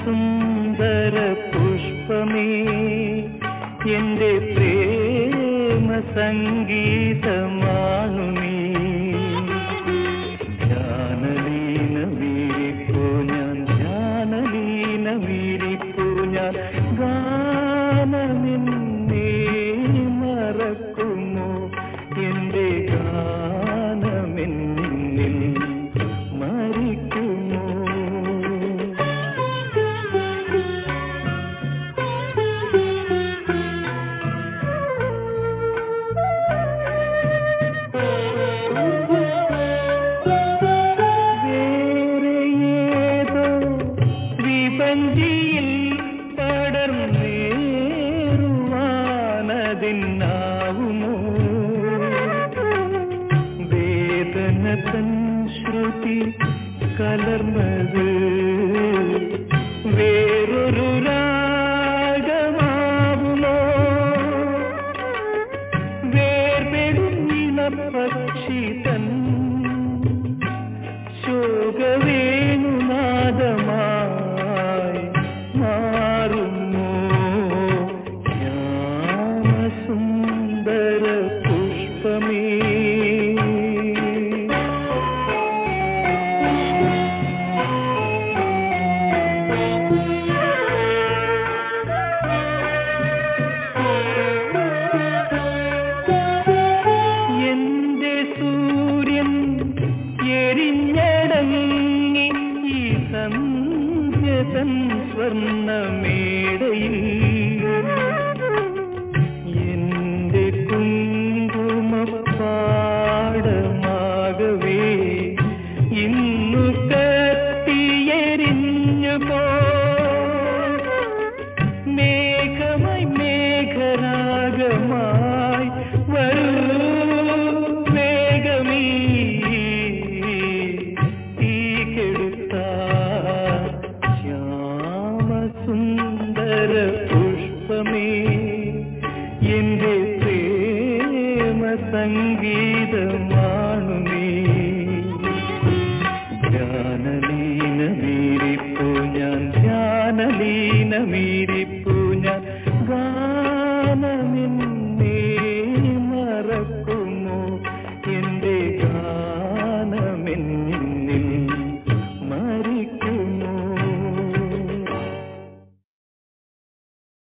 ശ്യാമസുന്ദര പുഷ്പമേ എന്റെ പ്രേമ സംഗീതമാണു നീ ജാനലീന വീരിപ്പോ ഞാൻ ജാനലീന വീരിപ്പോ ഞാൻ ഗാനമെന്നേ മറക്കുമോ എന്റെ ഗാനമെന്നിൽ മരിക്കുമോ വേറെ ഏതോ വിപഞ്ചിയിൽ പടർന്നേറുവാനതിന്നാവുമോ വേദന തൻ ശ്രുതി കലർന്നത് വേറൊരു രാഗമാവുമോ വേർപെടും പക്ഷി തൻ ശോകവേണുനാദമായി മാറുമോ ശ്യാമസുന്ദര പുഷ്പമേ എന്റെ സൂര്യൻ എരിഞ്ഞടങ്ങി ഈ സന്ധ്യതൻ സ്വർണ്ണമേടയിൽ എന്റെ കുങ്കുമപ്പാടമാകവേ ഇന്നു കത്തിയെരിഞ്ഞു പോ മേഘമായി മേഘരാഗമായി വരൂ വേഗമീ തീ കെടുത്ത ശ്യാമസുന്ദര പുഷ്പമേ എന്റെ പ്രേമ സംഗീതമാണു നീ ധ്യാനലീന മീരിപ്പോ ഞാൻ ധ്യാനലീന മീരിപ്പോ